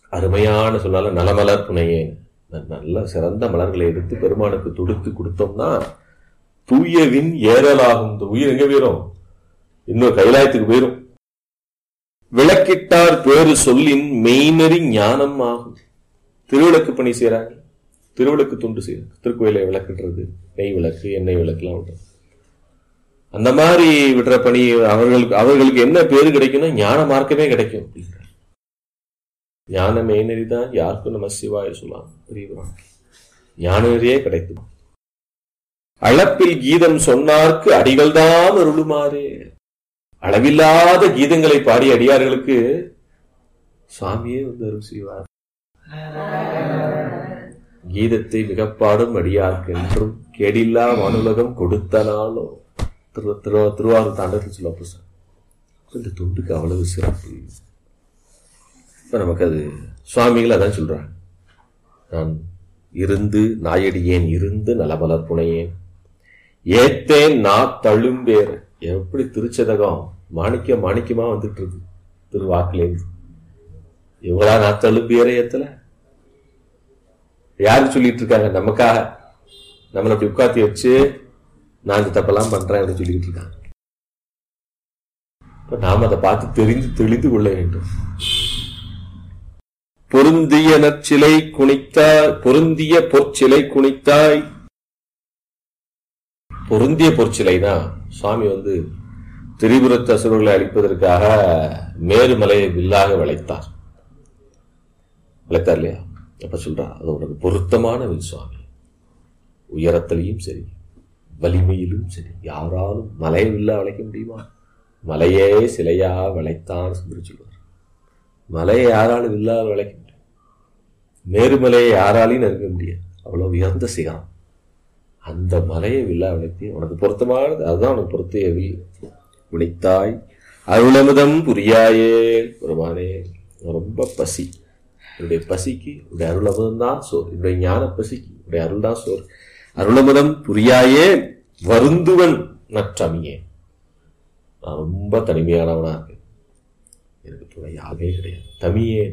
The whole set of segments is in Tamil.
அருமையான சொன்னால நலமலர் புனையேன் நல்ல சிறந்த மலர்களை எடுத்து பெருமானுக்கு தொடுத்து கொடுத்தோம்னா தூயவின் ஏறலாகும் இந்த உயிர் எங்க போயிரும் இன்னொரு கைலாயத்துக்கு போயிரும் விளக்கிட்டார் பேரு சொல்லின் மெய்நெறி ஞானம் ஆகும் திருவிளக்கு பணி செய்யறாங்க திருவிளக்கு துண்டு செய்யறாங்க திருக்கோயிலை விளக்குன்றது நெய் விளக்கு எண்ணெய் விளக்குலாம் விடுறது அந்த மாதிரி விடுற பணி அவர்களுக்கு அவர்களுக்கு என்ன பேரு கிடைக்கும்னா ஞான மார்க்கமே கிடைக்கும் அப்படிங்கிறார் ஞான மெய்நெறி தான் யாருக்கும் நம்ம சிவாய சொல்லலாம் பெரியவரான் ஞான நெறியே கிடைக்கும் அளப்பில் கீதம் சொன்னார்க்கு அடிகள் தான் அருளுமாறு அளவில்லாத கீதங்களை பாடிய அடியார்களுக்கு சுவாமியே வந்து அருள் செய்வார் கீதத்தை மிகப்பாடும் அடியார்க்கு என்றும் கேடில்லா வானுலகம் கொடுத்தனாலும் திரு திரு திருவாரூர் தாண்டத்தில் சொல்ல புதுசா இந்த தொண்டுக்கு அவ்வளவு சிறப்பு இப்ப நமக்கு அது சுவாமிகள் அதான் சொல்றாங்க நான் இருந்து நாயடியேன் இருந்து நலமலர் புனையேன் ஏத்தேன் நா தழும்பேர் எப்படி திருச்சதகம் மாணிக்க மாணிக்கமா வந்துட்டு இருக்கு திருவாக்குலேருந்து இவங்களா நான் தழும்பேற ஏத்தல யாரு சொல்லிட்டு இருக்காங்க நமக்காக நம்மளை அப்படி உட்காத்தி வச்சு நான் இந்த தப்பெல்லாம் பண்றேன் அப்படின்னு சொல்லிட்டு இருக்காங்க இப்ப நாம் அதை பார்த்து தெரிந்து தெளிந்து கொள்ள வேண்டும் பொருந்திய நற்சிலை குனித்தாய் பொருந்திய பொற்சிலை குனித்தாய் பொருந்திய பொற்சிலைனா சுவாமி வந்து திரிபுரத்து அசுரர்களை அழிப்பதற்காக மேருமலையை வில்லாக விளைத்தார் விளைத்தார் இல்லையா அப்ப சொல்றார் அது உனக்கு பொருத்தமான வில் சுவாமி உயரத்திலையும் சரி வலிமையிலும் சரி யாராலும் மலையை வில்லா விளைக்க முடியுமா மலையே சிலையா விளைத்தான் என்று சொல்வார் மலையை யாராலும் வில்லா விளைக்க முடியும் மேருமலையை யாராலையும் நெருங்க முடியாது அவ்வளவு உயர்ந்த சிகரம் அந்த மலையை வில்லா விளைத்தி உனக்கு பொருத்தமானது அதுதான் உனக்கு பொருத்திய வில் விழித்தாய் அருளமுதம் புரியாயே பெருமானே ரொம்ப பசி என்னுடைய பசிக்கு உடைய அருளமுதம் தான் சோறு என்னுடைய ஞான பசிக்கு உடைய அருள் தான் சோறு அருளமுதம் புரியாயே வருந்துவன் நற்றமியே நான் ரொம்ப தனிமையானவனா இருக்கேன் எனக்கு துணை யாவே கிடையாது தமியேன்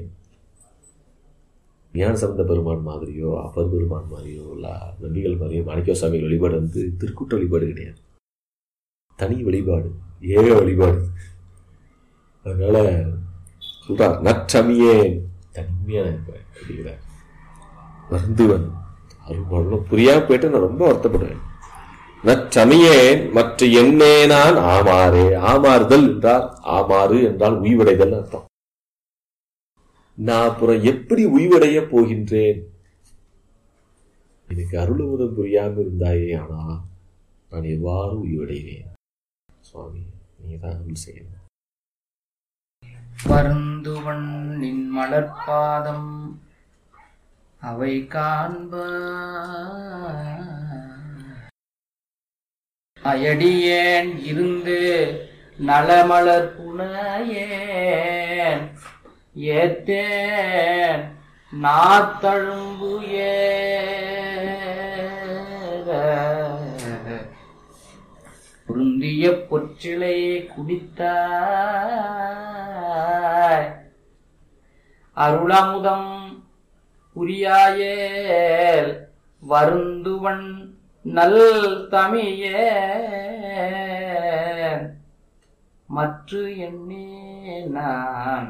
ஞான சம்பந்த பெருமான் மாதிரியோ அப்பர் பெருமான் மாதிரியோ இல்ல நம்பிகள் மாதிரியோ மாணிக்க சாமி வழிபாடு வந்து திருக்கூட்ட வழிபாடு கிடையாது தனி வழிபாடு ஏக வழிபாடு அதனால சொல்றார் நற்றமியேன் தனிமையா இருப்பேன் அப்படிங்கிறார் வருந்துவன் அருள் புரியாம போயிட்டு நான் ரொம்ப வருத்தப்படுவேன் நற்றமியேன் மற்ற எண்ணே நான் ஆமாறே ஆமாறுதல் என்றால் ஆமாறு என்றால் உய்வடைதல் அர்த்தம் நான் அப்புறம் எப்படி உய்வடைய போகின்றேன் எனக்கு அருளுமுதம் புரியாம இருந்தாயே ஆனா நான் எவ்வாறு உய்வடைவேன் சுவாமி நீங்க தான் அருள் செய்யணும் வருந்துவன் நின் மலர்பாதம் அவை காண்ப அயடியேன் இருந்து நலமலர் புனையேன் ஏத்தேன் நாத்தழும்பு ஏற பொருந்திய பொற்சிலை குடித்தாய் அருளமுதம் புரியாயேல் வருந்துவன் நல் தமியே மற்ற எண்ணே நான்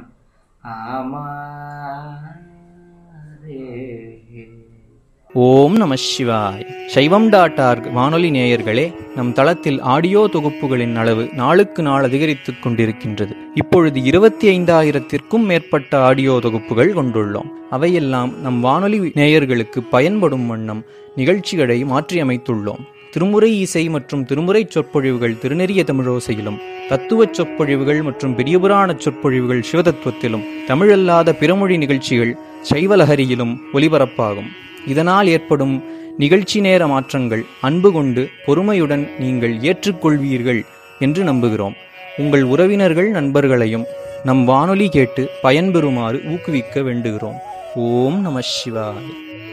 ஆமாரே ஓம் நம சிவாய் சைவம் டாட் ஆர்க் வானொலி நேயர்களே நம் தளத்தில் ஆடியோ தொகுப்புகளின் அளவு நாளுக்கு நாள் அதிகரித்துக் கொண்டிருக்கின்றது இப்பொழுது இருபத்தி ஐந்தாயிரத்திற்கும் மேற்பட்ட ஆடியோ தொகுப்புகள் கொண்டுள்ளோம் அவையெல்லாம் நம் வானொலி நேயர்களுக்கு பயன்படும் வண்ணம் நிகழ்ச்சிகளை மாற்றியமைத்துள்ளோம் திருமுறை இசை மற்றும் திருமுறை சொற்பொழிவுகள் திருநெறிய தமிழோசையிலும் தத்துவச் சொற்பொழிவுகள் மற்றும் பெரியபுராண சொற்பொழிவுகள் சிவதத்துவத்திலும் தமிழல்லாத பிறமொழி நிகழ்ச்சிகள் சைவலஹரியிலும் ஒலிபரப்பாகும் இதனால் ஏற்படும் நிகழ்ச்சி நேர மாற்றங்கள் அன்பு கொண்டு பொறுமையுடன் நீங்கள் ஏற்றுக்கொள்வீர்கள் என்று நம்புகிறோம் உங்கள் உறவினர்கள் நண்பர்களையும் நம் வானொலி கேட்டு பயன்பெறுமாறு ஊக்குவிக்க வேண்டுகிறோம் ஓம் நம சிவாய்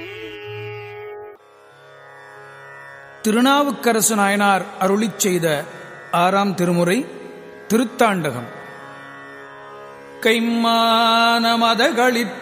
திருநாவுக்கரசு நாயனார் அருளிச் செய்த ஆறாம் திருமுறை திருத்தாண்டகம் கைமான மதகளிற்